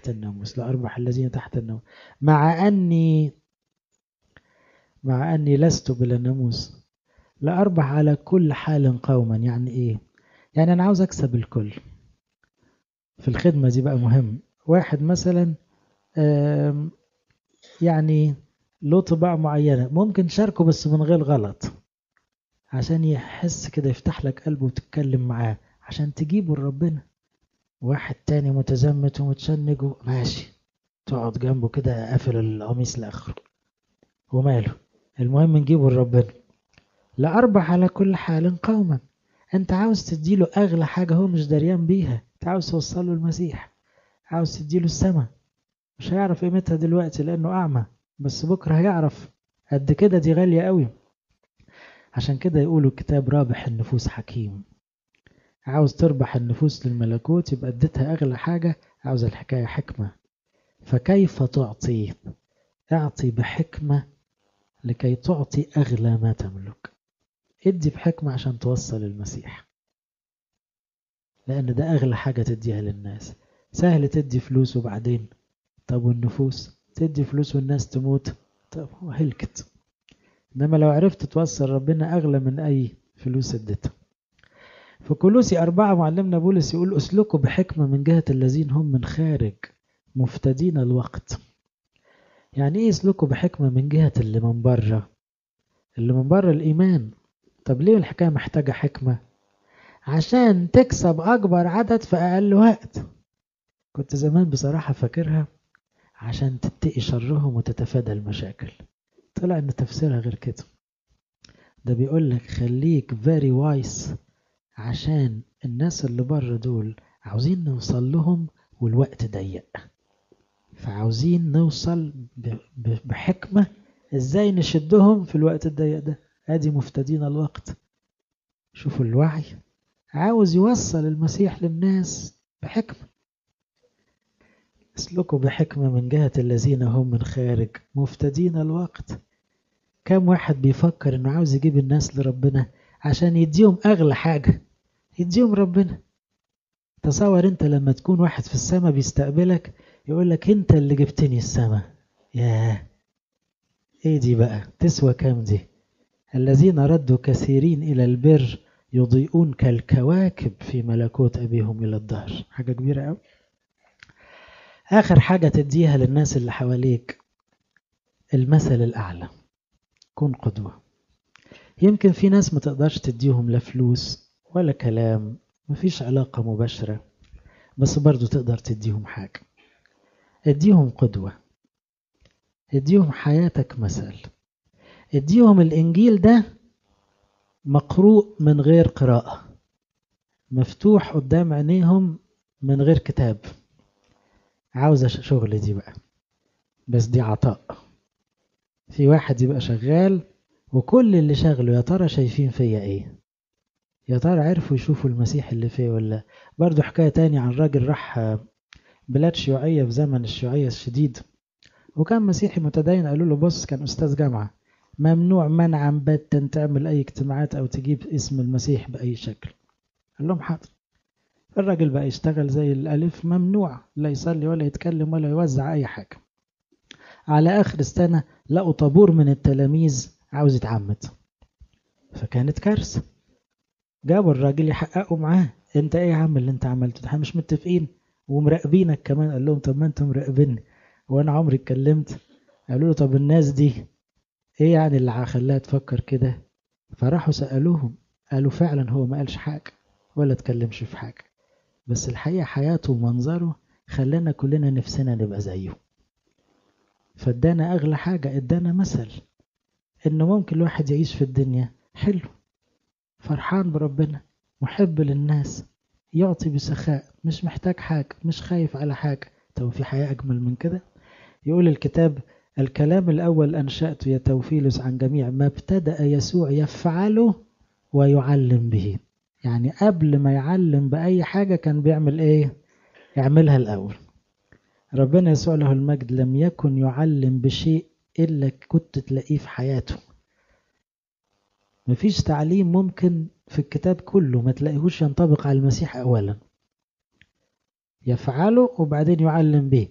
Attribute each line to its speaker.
Speaker 1: تحت الناموس لأربح الذين تحت الناموس مع أني مع أني لست بلا ناموس لأربح على كل حال قوما يعني إيه يعني أنا عاوز أكسب الكل في الخدمة دي بقى مهم واحد مثلا يعني له طباع معينة ممكن تشاركه بس من غير غلط عشان يحس كده يفتح لك قلبه وتتكلم معاه عشان تجيبه لربنا واحد تاني متزمت ومتشنج ماشي تقعد جنبه كده قافل القميص لاخره وماله المهم نجيبه لربنا لا أربح على كل حال قوما انت عاوز تديله اغلى حاجة هو مش دريان بيها انت عاوز توصله المسيح عاوز تديله السماء مش هيعرف قيمتها دلوقتي لانه اعمى بس بكرة هيعرف قد كده دي غالية قوي عشان كده يقولوا الكتاب رابح النفوس حكيم عاوز تربح النفوس للملكوت يبقى اديتها اغلى حاجة عاوز الحكاية حكمة فكيف تعطي اعطي بحكمة لكي تعطي اغلى ما تملك ادي بحكمة عشان توصل المسيح لان ده اغلى حاجة تديها للناس سهل تدي فلوس وبعدين طب والنفوس تدي فلوس والناس تموت طب هلكت انما لو عرفت توصل ربنا اغلى من اي فلوس اديتها في كولوسي أربعة معلمنا بولس يقول اسلكوا بحكمة من جهة الذين هم من خارج مفتدين الوقت يعني ايه اسلكوا بحكمة من جهة اللي من بره اللي من بره الإيمان طب ليه الحكاية محتاجة حكمة عشان تكسب أكبر عدد في أقل وقت كنت زمان بصراحة فاكرها عشان تتقي شرهم وتتفادى المشاكل طلع ان تفسيرها غير كده ده بيقول لك خليك very wise عشان الناس اللي بره دول عاوزين نوصل لهم والوقت ضيق فعاوزين نوصل بحكمة ازاي نشدهم في الوقت الضيق ده ادي مفتدين الوقت شوفوا الوعي عاوز يوصل المسيح للناس بحكمة اسلكوا بحكمة من جهة الذين هم من خارج مفتدين الوقت كم واحد بيفكر انه عاوز يجيب الناس لربنا عشان يديهم اغلى حاجة يديهم ربنا تصور انت لما تكون واحد في السماء بيستقبلك يقول لك انت اللي جبتني السماء ياه ايه دي بقى تسوى كام دي الذين ردوا كثيرين الى البر يضيئون كالكواكب في ملكوت ابيهم الى الدهر حاجة كبيرة قوي آخر حاجة تديها للناس اللي حواليك المثل الأعلى كن قدوة يمكن في ناس ما تقدرش تديهم لا فلوس ولا كلام مفيش علاقة مباشرة بس برضو تقدر تديهم حاجة اديهم قدوة اديهم حياتك مثل اديهم الإنجيل ده مقروء من غير قراءة مفتوح قدام عينيهم من غير كتاب عاوزة شغل دي بقى بس دي عطاء في واحد يبقى شغال وكل اللي شغله يا ترى شايفين فيا ايه يا ترى عرفوا يشوفوا المسيح اللي فيه ولا برضو حكاية تاني عن راجل راح بلاد شيوعية في زمن الشيوعية الشديد وكان مسيحي متدين قالوا له بص كان أستاذ جامعة ممنوع منعا باتا تعمل أي اجتماعات أو تجيب اسم المسيح بأي شكل قال لهم حاضر الراجل بقى يشتغل زي الألف ممنوع لا يصلي ولا يتكلم ولا يوزع أي حاجة على آخر السنة لقوا طابور من التلاميذ عاوز يتعمد فكانت كارثة جابوا الراجل يحققوا معاه انت ايه يا عم اللي انت عملته ده احنا مش متفقين ومراقبينك كمان قال لهم طب ما انتم مراقبيني وانا عمري اتكلمت قالوا له طب الناس دي ايه يعني اللي خلاها تفكر كده فراحوا سألوهم قالوا فعلا هو ما قالش حاجة ولا اتكلمش في حاجة بس الحقيقة حياته ومنظره خلانا كلنا نفسنا نبقى زيه فادانا أغلى حاجة ادانا مثل إنه ممكن الواحد يعيش في الدنيا حلو فرحان بربنا محب للناس يعطي بسخاء مش محتاج حاجة مش خايف على حاجة طب في حياة أجمل من كده يقول الكتاب الكلام الأول أنشأته يا توفيلس عن جميع ما ابتدأ يسوع يفعله ويعلم به يعني قبل ما يعلم بأي حاجة كان بيعمل إيه يعملها الأول ربنا يسوع له المجد لم يكن يعلم بشيء إلا كنت تلاقيه في حياته مفيش تعليم ممكن في الكتاب كله ما تلاقيهوش ينطبق على المسيح أولا يفعله وبعدين يعلم به